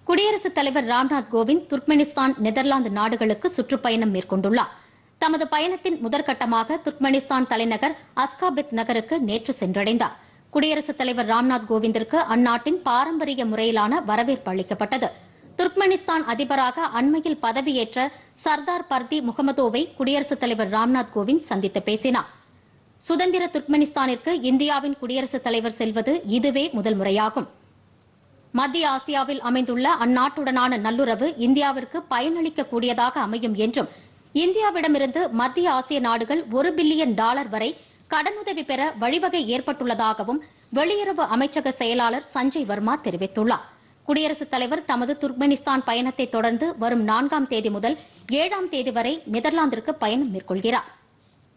குடியரசுத் தலைவர் Ramnath Kovind Turkmenistan Netherlands நாடுகளுக்கு சுற்றுப்பயணம் மேற்கொண்டுள்ளார் தமது பயணத்தின் முதற்கட்டமாக துர்க்மெனிஸ்தான் தலைநகர் அஸ்காபித் நகருக்கு நேற்று சென்றடைந்தார் குடியரசுத் தலைவர் ராம்நாத் கோவிந்திற்கு அந்நாட்டின் பாரம்பரிய முறையிலான வரவேற்பு அளிக்கப்பட்டது துர்க்மெனிஸ்தான் அதிபராக அண்மையில் பதவியேற்ற சர்தார் பர்தி முகமதோவை குடியரசுத் தலைவர் ராம்நாத் கோவிந்த் சந்தித்து பேசினார் சுதந்திர துர்க்மெனிஸ்தானிற்கு இந்தியாவின் குடியரசுத் தலைவர் செல்வது இதுவே முதல் முறையாகும் மத்திய ஆசியாவில் அமைந்துள்ள அந்நாட்டுடனான நல்லுறவு இந்தியாவிற்கு பயனளிக்கக்கூடியதாக அமையும் என்றும் இந்தியாவிடமிருந்து மத்திய ஆசிய நாடுகள் ஒரு பில்லியன் டாலர் வரை கடனுதவி பெற வழிவகை ஏற்பட்டுள்ளதாகவும் வெளியுறவு அமைச்சக செயலாளர் சஞ்சய் வர்மா தெரிவித்துள்ளார் குடியரசுத் தலைவர் தமது துர்க்மெனிஸ்தான் பயணத்தை தொடர்ந்து வரும் நான்காம் தேதி முதல் ஏழாம் தேதி வரை நெதர்லாந்திற்கு பயணம் மேற்கொள்கிறார்